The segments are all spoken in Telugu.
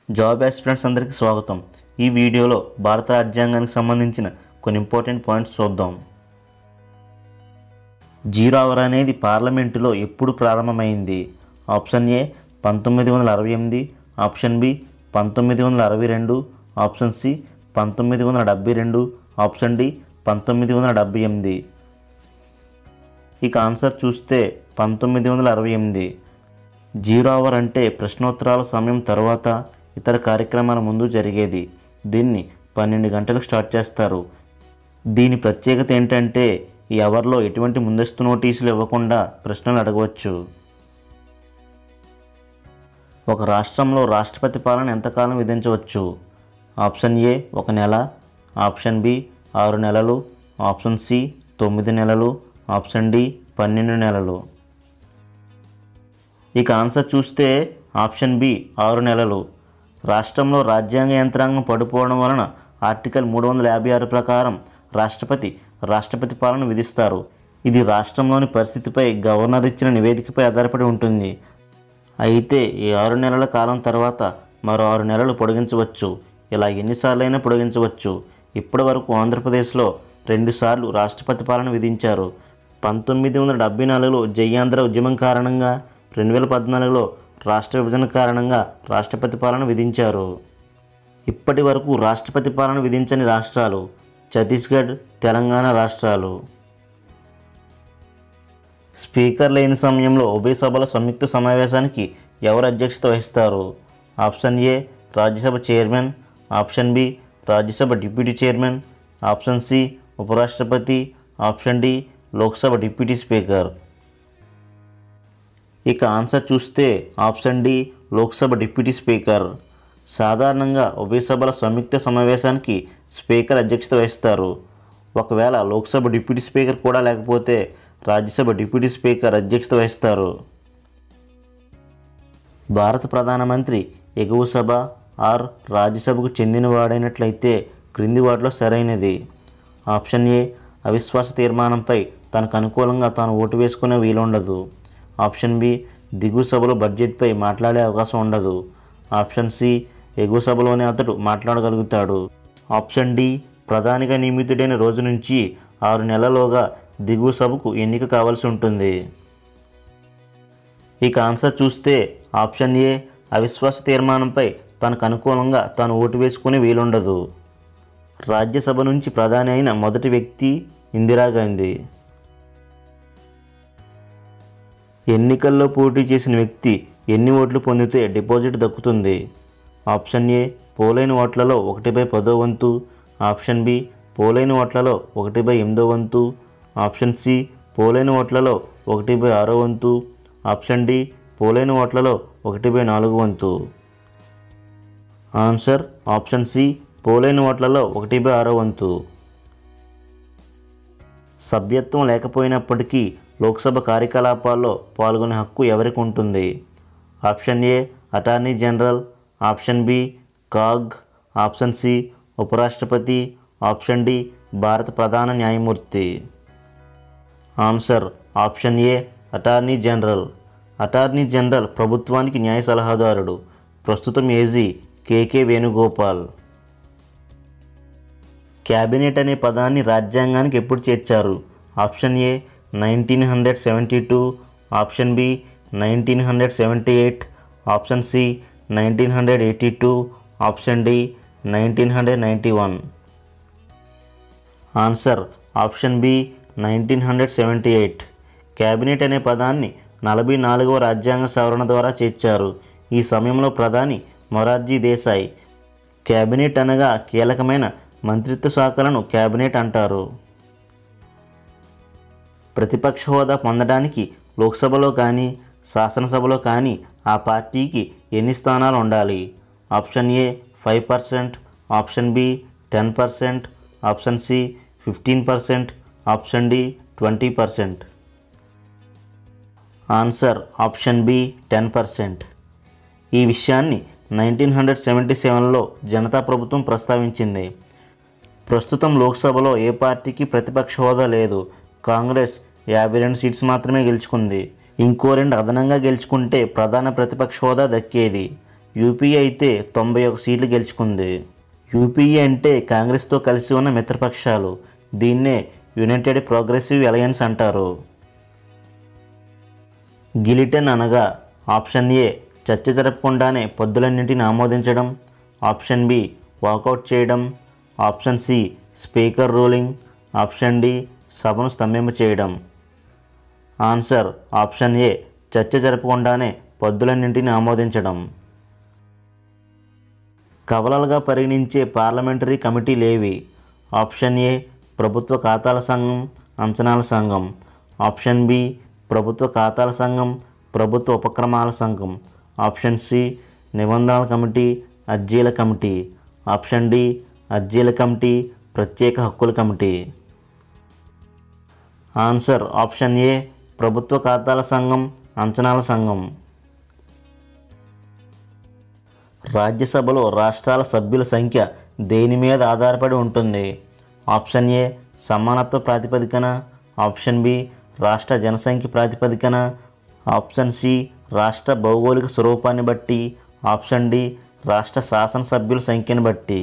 జాబ్ ఆస్పిరెంట్స్ అందరికీ స్వాగతం ఈ వీడియోలో భారత రాజ్యాంగానికి సంబంధించిన కొన్ని ఇంపార్టెంట్ పాయింట్స్ చూద్దాం జీరో అవర్ అనేది పార్లమెంటులో ఎప్పుడు ప్రారంభమైంది ఆప్షన్ ఏ పంతొమ్మిది వందల అరవై ఎనిమిది ఆప్షన్ బి పంతొమ్మిది వందల అరవై రెండు ఆప్షన్ సి పంతొమ్మిది వందల డెబ్బై రెండు ఆప్షన్ డి పంతొమ్మిది వందల డెబ్బై ఎనిమిది ఇక ఆన్సర్ చూస్తే పంతొమ్మిది వందల అరవై ఎనిమిది జీరో అవర్ అంటే ప్రశ్నోత్తరాల సమయం తర్వాత ఇతర కార్యక్రమాల ముందు జరిగేది దీన్ని పన్నెండు గంటలకు స్టార్ట్ చేస్తారు దీని ప్రత్యేకత ఏంటంటే ఈ అవర్లో ఎటువంటి ముందస్తు నోటీసులు ఇవ్వకుండా ప్రశ్నలు అడగవచ్చు ఒక రాష్ట్రంలో రాష్ట్రపతి పాలన ఎంతకాలం విధించవచ్చు ఆప్షన్ ఏ ఒక నెల ఆప్షన్ బి ఆరు నెలలు ఆప్షన్ సి తొమ్మిది నెలలు ఆప్షన్ డి పన్నెండు నెలలు ఇక ఆన్సర్ చూస్తే ఆప్షన్ బి ఆరు నెలలు రాష్ట్రంలో రాజ్యాంగ యంత్రాంగం పడిపోవడం వలన ఆర్టికల్ మూడు వందల యాభై ఆరు ప్రకారం రాష్ట్రపతి రాష్ట్రపతి పాలన విధిస్తారు ఇది రాష్ట్రంలోని పరిస్థితిపై గవర్నర్ ఇచ్చిన నివేదికపై ఆధారపడి ఉంటుంది అయితే ఈ ఆరు నెలల కాలం తర్వాత మరో ఆరు నెలలు పొడిగించవచ్చు ఇలా ఎన్నిసార్లైనా పొడిగించవచ్చు ఇప్పటి వరకు ఆంధ్రప్రదేశ్లో రెండుసార్లు రాష్ట్రపతి పాలన విధించారు పంతొమ్మిది వందల డెబ్బై నాలుగులో జయాంధ్ర ఉద్యమం కారణంగా రెండు వేల పద్నాలుగులో రాష్ట్ర విభజన కారణంగా రాష్ట్రపతి పాలన విధించారు ఇప్పటి వరకు రాష్ట్రపతి పాలన విధించని రాష్ట్రాలు ఛత్తీస్గఢ్ తెలంగాణ రాష్ట్రాలు స్పీకర్ లేని సమయంలో ఉభయ సభల సంయుక్త సమావేశానికి ఎవరు అధ్యక్షత వహిస్తారు option A Rajya Sabha chairman option B Rajya Sabha deputy chairman option C ఉపరాష్ట్రపతి option D Lok Sabha deputy speaker ఇక ఆన్సర్ చూస్తే option D Lok Sabha deputy speaker సాధారణంగా ఉభయ సభల సంయుక్త సమావేశానికి స్పీకర్ అధ్యక్షత వహిస్తారు ఒకవేళ లోక్సభ డిప్యూటీ స్పీకర్ కూడా లేకపోతే రాజ్యసభ డిప్యూటీ స్పీకర్ అధ్యక్షత వహిస్తారు భారత ప్రధానమంత్రి ఎగువ సభ ఆర్ రాజ్యసభకు చెందినవాడైనట్లయితే క్రింది వాటిలో సరైనది ఆప్షన్ ఏ అవిశ్వాస తీర్మానంపై తనకు అనుకూలంగా తాను ఓటు వేసుకునే వీలుండదు ఆప్షన్ బి దిగువ సభలో బడ్జెట్పై మాట్లాడే అవకాశం ఉండదు ఆప్షన్ సి ఎగువ సభలోనే అతడు మాట్లాడగలుగుతాడు ఆప్షన్ డి ప్రధానిగా నియమితుడైన రోజు నుంచి ఆరు నెలలోగా దిగువ సభకు ఎన్నిక కావాల్సి ఉంటుంది ఇక ఆన్సర్ చూస్తే ఆప్షన్ ఏ అవిశ్వాస తీర్మానంపై తనకు అనుకూలంగా తాను ఓటు వేసుకునే వీలుండదు రాజ్యసభ నుంచి ప్రధాని అయిన మొదటి వ్యక్తి ఇందిరాగాంధీ ఎన్నికల్లో పోటీ చేసిన వ్యక్తి ఎన్ని ఓట్లు పొందితే డిపాజిట్ దక్కుతుంది ఆప్షన్ ఏ పోలైన ఓట్లలో ఒకటి బై పదో వంతు ఆప్షన్ బి పోలైన ఓట్లలో ఒకటి బై ఎనిమిదో వంతు ఆప్షన్ సి పోలైన ఓట్లలో ఒకటి బై ఆరో వంతు ఆప్షన్ డి పోలైన ఓట్లలో ఒకటి బై నాలుగు వంతు ఆన్సర్ ఆప్షన్ సి పోలైన ఓట్లలో ఒకటి బై ఆరో వంతు సభ్యత్వం లేకపోయినప్పటికీ లోక్సభ కార్యకలాపాల్లో పాల్గొనే హక్కు ఎవరికి ఉంటుంది option A attorney general option B CAG option C ఉపరాష్ట్రపతి ఆప్షన్ డి భారత ప్రధాన న్యాయమూర్తి answer option A attorney general attorney general ప్రభుత్వానికి న్యాయ సలహాదారుడు ప్రస్తుతం ఏజీ కేకే వేణుగోపాల్ క్యాబినెట్ అనే పదాన్ని రాజ్యాంగానికి ఎప్పుడు చేర్చారు option A nineteen hundred seventy two option B nineteen hundred seventy eight option C nineteen hundred eighty two option D nineteen hundred ninety one answer option B nineteen hundred seventy eight cabinet అనే పదాన్ని నలభై నాలుగవ రాజ్యాంగ సవరణ ద్వారా చేర్చారు ఈ సమయంలో ప్రధాని మొరార్జీ దేశాయ్ క్యాబినెట్ అనగా కీలకమైన మంత్రిత్వ శాఖలను క్యాబినెట్ అంటారు ప్రతిపక్ష హోదా పొందడానికి లోక్సభలో కానీ శాసనసభలో కానీ ఆ పార్టీకి ఎన్ని స్థానాలు ఉండాలి option A five percent option B ten percent option C fifteen percent option D twenty percent answer option B ten percent ఈ విషయాన్ని నైన్టీన్ హండ్రెడ్ సెవెంటీ సెవెన్లో జనతా ప్రభుత్వం ప్రస్తావించింది ప్రస్తుతం లోక్సభలో ఏ పార్టీకి ప్రతిపక్ష హోదా లేదు కాంగ్రెస్ యాభై రెండు సీట్స్ మాత్రమే గెలుచుకుంది ఇంకో రెండు అదనంగా గెలుచుకుంటే ప్రధాన ప్రతిపక్ష హోదా దక్కేది యూపీఏ అయితే తొంభై ఒక సీట్లు గెలుచుకుంది యూపీఏ అంటే కాంగ్రెస్తో కలిసి ఉన్న మిత్రపక్షాలు దీన్నే యునైటెడ్ ప్రోగ్రెసివ్ అలయన్స్ అంటారు గిలిటన్ అనగా ఆప్షన్ ఏ చర్చ జరపకుండానే పొద్దులన్నింటిని ఆమోదించడం ఆప్షన్ బి వాకౌట్ చేయడం option C speaker ruling option D సభను స్తంభింప చేయడం ఆన్సర్ ఆప్షన్ ఏ చర్చ జరపకుండానే పొద్దులన్నింటిని ఆమోదించడం కవలలుగా పరిగణించే పార్లమెంటరీ కమిటీలేవి ఆప్షన్ ఏ ప్రభుత్వ ఖాతాల సంఘం అంచనాల సంఘం ఆప్షన్ బి ప్రభుత్వ ఖాతాల సంఘం ప్రభుత్వ ఉపక్రమాల సంఘం ఆప్షన్ సి నిబంధనల కమిటీ అర్జీల కమిటీ ఆప్షన్ డి అర్జీల కమిటీ ప్రత్యేక హక్కుల కమిటీ ఆన్సర్ ఆప్షన్ ఏ ప్రభుత్వ ఖాతాల సంఘం అంచనాల సంఘం రాజ్యసభలో రాష్ట్రాల సభ్యుల సంఖ్య దేని మీద ఆధారపడి ఉంటుంది ఆప్షన్ ఏ సమానత్వ ప్రాతిపదికన ఆప్షన్ బి రాష్ట్ర జనసంఖ్య ప్రాతిపదికన ఆప్షన్ సి రాష్ట్ర భౌగోళిక స్వరూపాన్ని బట్టి ఆప్షన్ డి రాష్ట్ర శాసనసభ్యుల సంఖ్యను బట్టి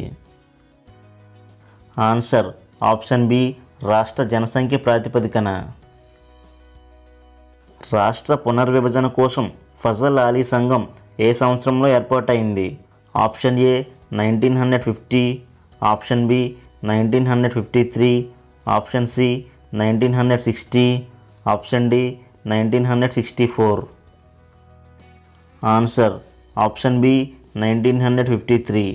ఆన్సర్ ఆప్షన్ బి రాష్ట్ర జనసంఖ్య ప్రాతిపదికన రాష్ట్ర పునర్విభజన కోసం ఫజల్ అలీ సంఘం ఏ సంవత్సరంలో ఏర్పాటైంది option A nineteen hundred fifty option B nineteen hundred fifty three option C nineteen hundred sixty option D nineteen hundred sixty four answer option B nineteen hundred fifty three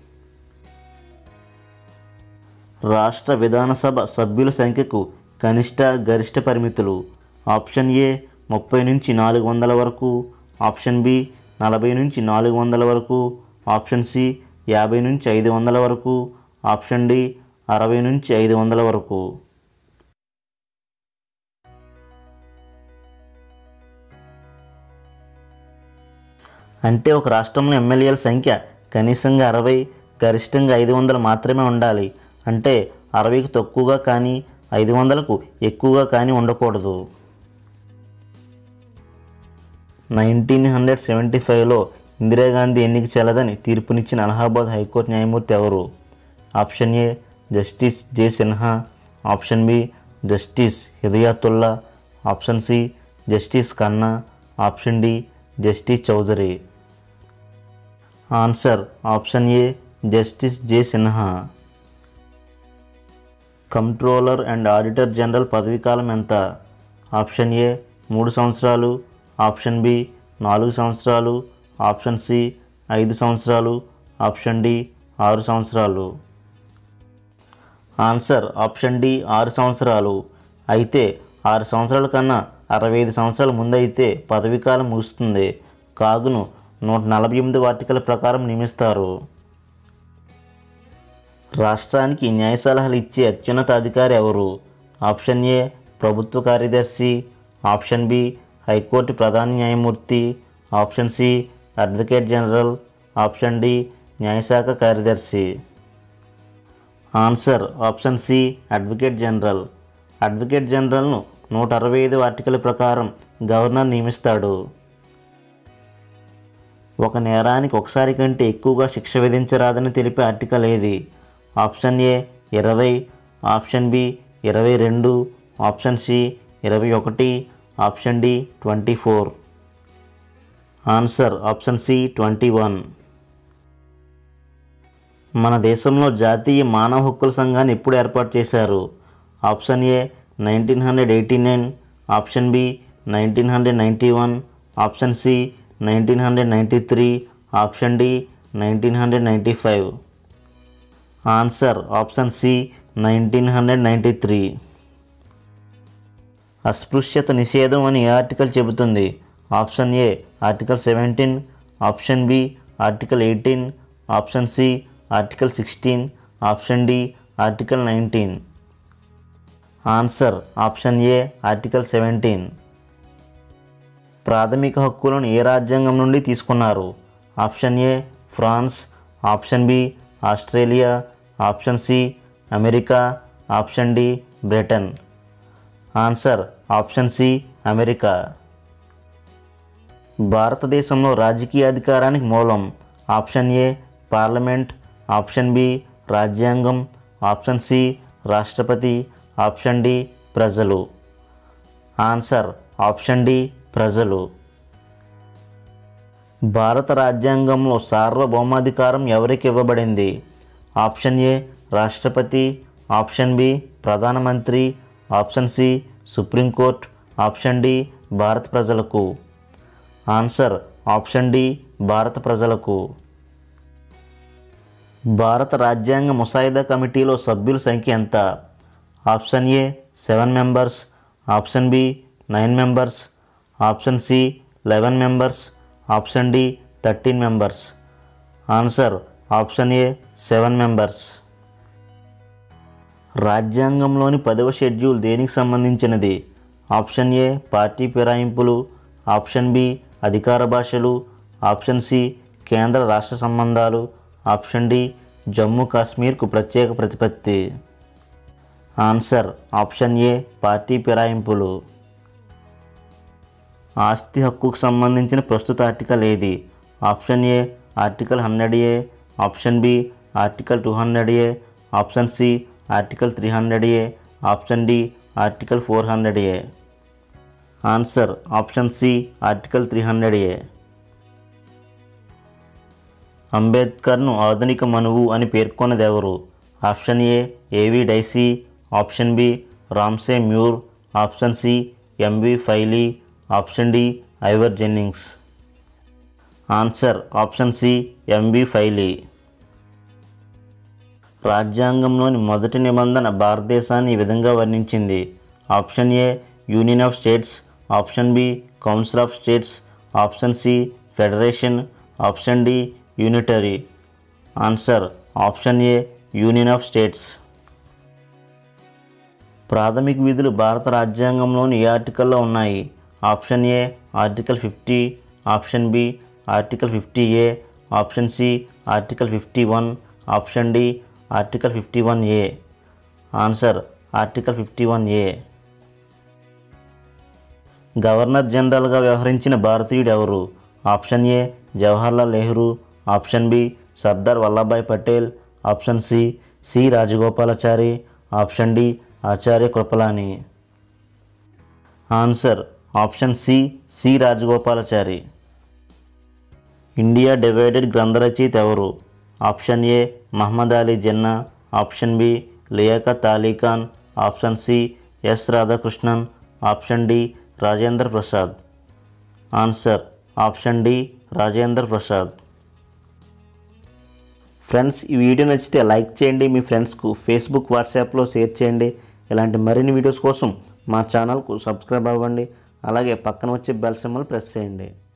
రాష్ట్ర విధానసభ సభ్యుల సంఖ్యకు కనిష్ట గరిష్ట పరిమితులు ఆప్షన్ ఏ ముప్పై నుంచి నాలుగు వందల వరకు ఆప్షన్ బి నలభై నుంచి నాలుగు వందల వరకు ఆప్షన్ సి యాభై నుంచి ఐదు వందల వరకు ఆప్షన్ డి అరవై నుంచి ఐదు వందల వరకు అంటే ఒక రాష్ట్రంలో ఎమ్మెల్యేల సంఖ్య కనీసంగా అరవై గరిష్టంగా ఐదు వందలు మాత్రమే ఉండాలి అంటే అరవైకి తక్కువగా కానీ ఐదు వందలకు ఎక్కువగా కానీ ఉండకూడదు నైన్టీన్ హండ్రెడ్ సెవెంటీ ఫైవ్లో ఇందిరాగాంధీ ఎన్నిక చెల్లదని తీర్పునిచ్చిన అలహాబాద్ హైకోర్టు న్యాయమూర్తి ఎవరు option A justice J Sinha option B justice Hidayatullah option C justice Khanna option D justice Chaudhary answer option A justice J Sinha controller and auditor general పదవీకాలం ఎంత ఆప్షన్ ఏ మూడు సంవత్సరాలు ఆప్షన్ బి నాలుగు సంవత్సరాలు ఆప్షన్ సి ఐదు సంవత్సరాలు ఆప్షన్ డి ఆరు సంవత్సరాలు ఆన్సర్ ఆప్షన్ డి ఆరు సంవత్సరాలు అయితే ఆరు సంవత్సరాల కన్నా అరవై ఐదు సంవత్సరాల ముందైతే పదవీకాలం ముగుస్తుంది కాగును నూట నలభై ఎనిమిది వార్టికల ప్రకారం నియమిస్తారు రాష్ట్రానికి న్యాయ సలహాలు ఇచ్చే అత్యున్నత అధికారి ఎవరు ఆప్షన్ ఏ ప్రభుత్వ కార్యదర్శి ఆప్షన్ బి హైకోర్టు ప్రధాన న్యాయమూర్తి option C advocate general option D న్యాయశాఖ కార్యదర్శి answer option C advocate general advocate జనరల్ను నూట అరవై ఐదు ఆర్టికల్ ప్రకారం గవర్నర్ నియమిస్తాడు ఒక నేరానికి ఒకసారి కంటే ఎక్కువగా శిక్ష విధించరాదని తెలిపే ఆర్టికల్ ఏది ఆప్షన్ ఏ ఇరవై ఆప్షన్ బి ఇరవై రెండు ఆప్షన్ సి ఇరవై ఒకటి option D twenty four answer option C twenty one మన దేశంలో జాతీయ మానవ హక్కుల సంఘాన్ని ఎప్పుడు ఏర్పాటు చేశారు option A nineteen hundred eighty nine option B nineteen hundred ninety one option C nineteen hundred ninety three option D nineteen hundred ninety five answer option C nineteen hundred ninety three అస్పృశ్యత నిషేధం అని ఏ ఆర్టికల్ చెబుతుంది option A article seventeen option B article eighteen option C article sixteen option D article nineteen answer option A article seventeen ప్రాథమిక హక్కులను ఏ రాజ్యాంగం నుండి తీసుకున్నారు option A France option B Australia option C America option D Britain answer option C America భారతదేశంలో రాజకీయ అధికారానికి మూలం option A parliament option B రాజ్యాంగం ఆప్షన్ సి రాష్ట్రపతి ఆప్షన్ డి ప్రజలు ఆన్సర్ ఆప్షన్ డి ప్రజలు భారత రాజ్యాంగంలో సార్వభౌమాధికారం ఎవరికి ఇవ్వబడింది ఆప్షన్ ఏ రాష్ట్రపతి ఆప్షన్ బి ప్రధానమంత్రి option C supreme court option D భారత ప్రజలకు ఆన్సర్ ఆప్షన్ డి భారత ప్రజలకు భారత రాజ్యాంగ ముసాయిదా కమిటీలో సభ్యుల సంఖ్య ఎంత option A seven members option B nine members option C eleven members option D thirteen members answer option A seven members రాజ్యాంగంలోని పదవ షెడ్యూల్ దేనికి సంబంధించినది ఆప్షన్ ఏ పార్టీ ఫిరాయింపులు ఆప్షన్ బి అధికార భాషలు ఆప్షన్ సి కేంద్ర రాష్ట్ర సంబంధాలు ఆప్షన్ డి జమ్మూ కాశ్మీర్కు ప్రత్యేక ప్రతిపత్తి ఆన్సర్ ఆప్షన్ ఏ పార్టీ ఫిరాయింపులు ఆస్తి హక్కుకు సంబంధించిన ప్రస్తుత ఆర్టికల్ ఏది option A article hundred A option B article two hundred A option C article three hundred A option D article four hundred A answer option C article three hundred A అంబేద్కర్ను ఆధునిక మనువు అని పేర్కొన్నది ఎవరు option A A V Dicey option B Ramsay Muir option C M V Pylee option D Ivor Jennings answer option C MB Pylee రాజ్యాంగంలోని మొదటి నిబంధన భారతదేశాన్ని ఈ విధంగా వర్ణించింది option A union of states option B council of states option C federation option D unitary answer option A union of states ప్రాథమిక విధులు భారత రాజ్యాంగంలోని ఏ ఆర్టికల్లో ఉన్నాయి option A article fifty option B article fifty A option C article fifty one option D article fifty one A answer article fifty one A governor జనరల్గా వ్యవహరించిన భారతీయుడు ఎవరు ఆప్షన్ ఏ Jawaharlal Nehru option B Sardar Vallabhbhai Patel option C C Rajagopalachari option D Acharya Kripalani answer option C C Rajagopalachari India divided గ్రంథ రచయిత ఎవరు option A Mohammad Ali Jinnah option B Liaquat Ali Khan option C S Radhakrishnan option D Rajendra Prasad answer option D Rajendra Prasad friends ఈ వీడియో నచ్చితే లైక్ చేయండి మీ ఫ్రెండ్స్కు ఫేస్బుక్ వాట్సాప్లో షేర్ చేయండి ఇలాంటి మరిన్ని వీడియోస్ కోసం మా ఛానల్కు సబ్స్క్రైబ్ అవ్వండి అలాగే పక్కన వచ్చే బెల్ సింబల్ ప్రెస్ చేయండి